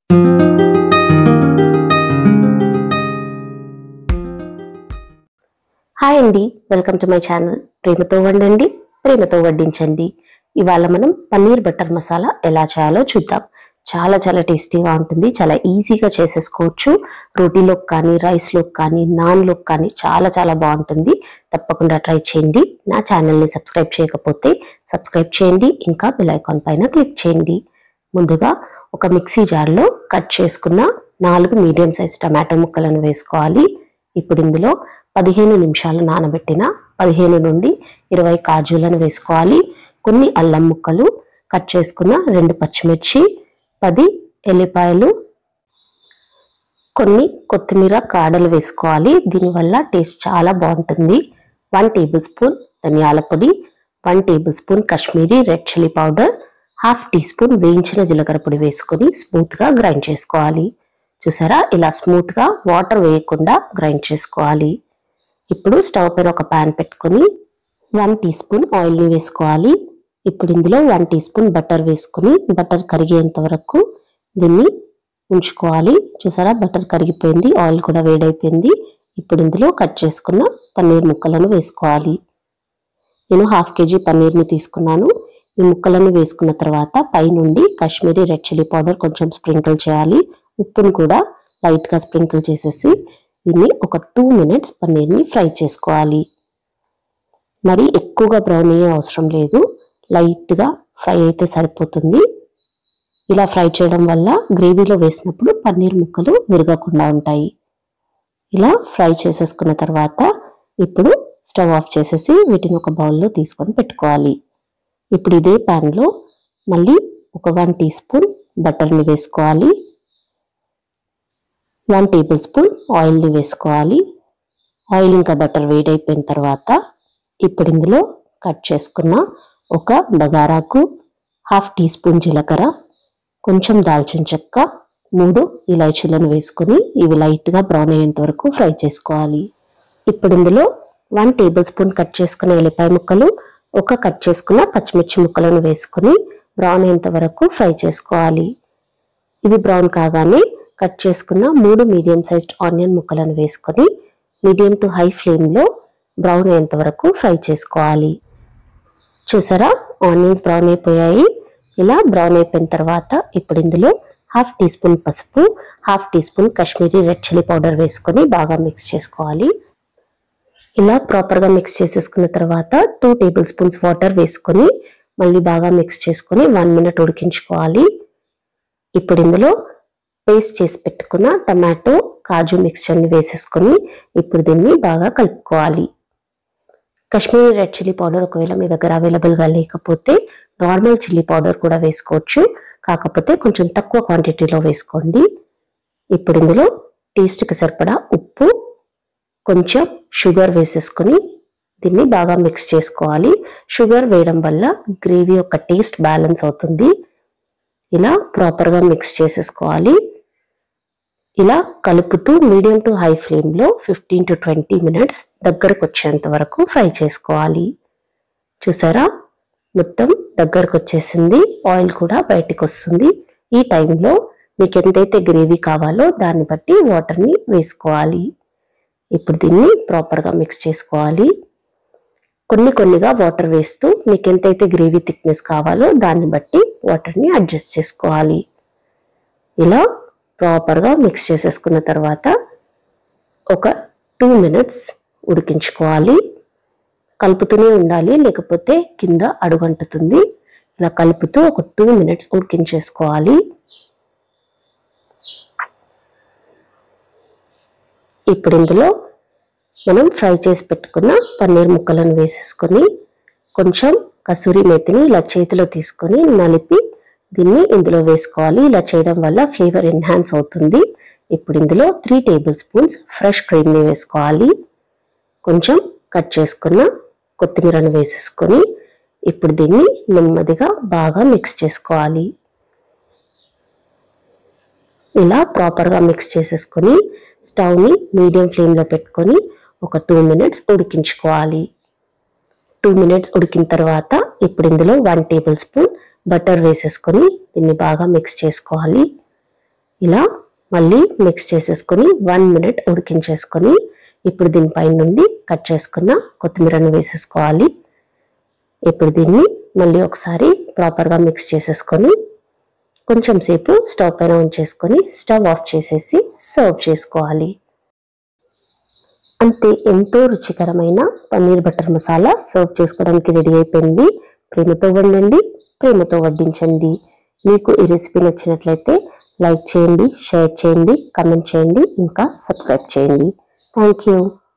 hi అండి welcome to my channel ప్రేమతో వండండి ప్రేమతో వడ్డించండి ఇవాళ మనం పన్నీర్ బటర్ మసాలా ఎలా చేయాలో చూద్దాం చాలా చాలా టేస్టీగా ఉంటుంది చాలా ఈజీగా చేసేసుకోవచ్చు రోటీలోకి కానీ రైస్లోకి కానీ నాన్లోకి కానీ చాలా చాలా బాగుంటుంది తప్పకుండా ట్రై చేయండి నా ఛానల్ని సబ్స్క్రైబ్ చేయకపోతే సబ్స్క్రైబ్ చేయండి ఇంకా బెల్ ఐకాన్ పైన క్లిక్ చేయండి ముందుగా ఒక మిక్సీ జార్లో కట్ చేసుకున్న నాలుగు మీడియం సైజ్ టమాటో ముక్కలను వేసుకోవాలి ఇప్పుడు ఇందులో పదిహేను నిమిషాలు నానబెట్టిన పదిహేను నుండి ఇరవై కాజులను వేసుకోవాలి కొన్ని అల్లం ముక్కలు కట్ చేసుకున్న రెండు పచ్చిమిర్చి పది ఎల్లిపాయలు కొన్ని కొత్తిమీర కాడలు వేసుకోవాలి దీనివల్ల టేస్ట్ చాలా బాగుంటుంది వన్ టేబుల్ స్పూన్ ధనియాల పొడి one tablespoon Kashmiri red chilli powder half teaspoon వేయించిన జీలకర్ర పొడి వేసుకొని స్మూత్గా గ్రైండ్ చేసుకోవాలి చూసారా ఇలా స్మూత్గా వాటర్ వేయకుండా గ్రైండ్ చేసుకోవాలి ఇప్పుడు స్టవ్ పైన ఒక ప్యాన్ పెట్టుకొని వన్ టీ స్పూన్ ఆయిల్ని వేసుకోవాలి ఇప్పుడు ఇందులో వన్ టీ స్పూన్ బటర్ వేసుకొని బటర్ కరిగేంత వరకు దీన్ని ఉంచుకోవాలి చూసారా బటర్ కరిగిపోయింది ఆయిల్ కూడా వేడైపోయింది ఇప్పుడు ఇందులో కట్ చేసుకున్న పన్నీర్ ముక్కలను వేసుకోవాలి నేను హాఫ్ కేజీ పన్నీర్ని తీసుకున్నాను ఈ ముక్కలను వేసుకున్న తర్వాత పైనుండి కాశ్మీరీ రెడ్ చిల్లీ పౌడర్ కొంచెం స్ప్రింకిల్ చేయాలి ఉప్పును కూడా లైట్గా స్ప్రింకిల్ చేసేసి దీన్ని ఒక టూ మినిట్స్ పన్నీర్ని ఫ్రై చేసుకోవాలి మరి ఎక్కువగా బ్రౌన్ అయ్యే అవసరం లేదు లైట్గా ఫ్రై అయితే సరిపోతుంది ఇలా ఫ్రై చేయడం వల్ల గ్రేవీలో వేసినప్పుడు పన్నీర్ ముక్కలు విరగకుండా ఉంటాయి ఇలా ఫ్రై చేసేసుకున్న తర్వాత ఇప్పుడు స్టవ్ ఆఫ్ చేసేసి వీటిని ఒక బౌల్లో తీసుకొని పెట్టుకోవాలి ఇప్పుడు ఇదే ప్యాన్లో మళ్ళీ ఒక వన్ టీ స్పూన్ బటర్ని వేసుకోవాలి వన్ టేబుల్ స్పూన్ ఆయిల్ని వేసుకోవాలి ఆయిల్ ఇంకా బటర్ వేడైపోయిన తర్వాత ఇప్పుడు ఇందులో కట్ చేసుకున్న ఒక బగారాకు హాఫ్ టీ స్పూన్ జీలకర్ర కొంచెం దాల్చిన చెక్క మూడు ఇలాచీలను వేసుకొని ఇవి లైట్గా బ్రౌన్ అయ్యేంత వరకు ఫ్రై చేసుకోవాలి ఇప్పుడు ఇందులో వన్ టేబుల్ స్పూన్ కట్ చేసుకున్న ఎల్లిపాయ ముక్కలు ఒక కట్ చేసుకున్న పచ్చిమిర్చి ముక్కలను వేసుకొని బ్రౌన్ అయ్యేంత వరకు ఫ్రై చేసుకోవాలి ఇవి బ్రౌన్ కాగానే కట్ చేసుకున్న మూడు మీడియం సైజ్డ్ ఆనియన్ ముక్కలను వేసుకొని మీడియం టు హై ఫ్లేమ్లో బ్రౌన్ అయ్యేంత వరకు ఫ్రై చేసుకోవాలి చూసారా ఆనియన్స్ బ్రౌన్ అయిపోయాయి ఇలా బ్రౌన్ అయిపోయిన తర్వాత ఇప్పుడు ఇందులో హాఫ్ టీ స్పూన్ పసుపు half teaspoon Kashmiri red chilli powder వేసుకొని బాగా మిక్స్ చేసుకోవాలి ఇలా ప్రాపర్గా మిక్స్ చేసేసుకున్న తర్వాత టూ టేబుల్ స్పూన్స్ వాటర్ వేసుకొని మళ్ళీ బాగా మిక్స్ చేసుకొని వన్ మినిట్ ఉడికించుకోవాలి ఇప్పుడు ఇందులో పేస్ట్ చేసి పెట్టుకున్న టమాటో కాజు మిక్స్చర్ని వేసేసుకొని ఇప్పుడు దీన్ని బాగా కలుపుకోవాలి కాశ్మీరీ రెడ్ చిల్లీ పౌడర్ ఒకవేళ మీ దగ్గర అవైలబుల్గా లేకపోతే నార్మల్ చిల్లీ పౌడర్ కూడా వేసుకోవచ్చు కాకపోతే కొంచెం తక్కువ క్వాంటిటీలో వేసుకోండి ఇప్పుడు ఇందులో టేస్ట్కి సరిపడా ఉప్పు కొంచెం షుగర్ వేసేసుకొని దీన్ని బాగా మిక్స్ చేసుకోవాలి షుగర్ వేయడం వల్ల గ్రేవీ యొక్క టేస్ట్ బ్యాలెన్స్ అవుతుంది ఇలా ప్రాపర్గా మిక్స్ చేసేసుకోవాలి ఇలా కలుపుతూ మీడియం టు హై ఫ్లేమ్లో ఫిఫ్టీన్ టు ట్వంటీ మినిట్స్ దగ్గరకు వచ్చేంత వరకు ఫ్రై చేసుకోవాలి చూసారా మొత్తం దగ్గరకు వచ్చేసింది ఆయిల్ కూడా బయటికి వస్తుంది ఈ టైంలో మీకు ఎంతైతే గ్రేవీ కావాలో దాన్ని బట్టి వాటర్ని వేసుకోవాలి ఇప్పుడు దీన్ని ప్రాపర్గా మిక్స్ చేసుకోవాలి కొన్ని కొన్నిగా వాటర్ వేస్తూ మీకు ఎంతైతే గ్రేవీ థిక్నెస్ కావాలో దాన్ని బట్టి వాటర్ని అడ్జస్ట్ చేసుకోవాలి ఇలా ప్రాపర్గా మిక్స్ చేసేసుకున్న తర్వాత ఒక టూ మినిట్స్ ఉడికించుకోవాలి కలుపుతూనే ఉండాలి లేకపోతే కింద అడుగంటుతుంది ఇలా కలుపుతూ ఒక టూ మినిట్స్ ఉడికించేసుకోవాలి ఇప్పుడు ఇందులో మనం ఫ్రై చేసి పెట్టుకున్న పన్నీర్ ముక్కలను వేసేసుకొని కొంచెం కసూరి మేతిని ఇలా చేతిలో తీసుకొని నలిపి దీన్ని ఇందులో వేసుకోవాలి ఇలా చేయడం వల్ల ఫ్లేవర్ ఎన్హాన్స్ అవుతుంది ఇప్పుడు ఇందులో త్రీ టేబుల్ స్పూన్స్ ఫ్రెష్ క్రీమ్ని వేసుకోవాలి కొంచెం కట్ చేసుకున్న కొత్తిమీరను వేసేసుకొని ఇప్పుడు దీన్ని నెమ్మదిగా బాగా మిక్స్ చేసుకోవాలి ఇలా ప్రాపర్గా మిక్స్ చేసేసుకొని స్టవ్ని మీడియం ఫ్లేమ్లో పెట్టుకొని ఒక టూ మినిట్స్ ఉడికించుకోవాలి టూ మినిట్స్ ఉడికిన తర్వాత ఇప్పుడు ఇందులో వన్ టేబుల్ స్పూన్ బటర్ వేసేసుకొని దీన్ని బాగా మిక్స్ చేసుకోవాలి ఇలా మళ్ళీ మిక్స్ చేసేసుకొని వన్ మినిట్ ఉడికించేసుకొని ఇప్పుడు దీనిపైన నుండి కట్ చేసుకున్న కొత్తిమీరను వేసేసుకోవాలి ఇప్పుడు దీన్ని మళ్ళీ ఒకసారి ప్రాపర్గా మిక్స్ చేసేసుకొని కొంచెం సేపు స్టవ్ పైన ఉంచేసుకొని స్టవ్ ఆఫ్ చేసేసి సర్వ్ చేసుకోవాలి అంతే ఎంతో రుచికరమైన పన్నీర్ బటర్ మసాలా సర్వ్ చేసుకోవడానికి రెడీ అయిపోయింది ప్రేమతో వండండి ప్రేమతో వడ్డించండి మీకు ఈ రెసిపీ నచ్చినట్లయితే లైక్ చేయండి షేర్ చేయండి కమెంట్ చేయండి ఇంకా సబ్స్క్రైబ్ చేయండి థ్యాంక్ యూ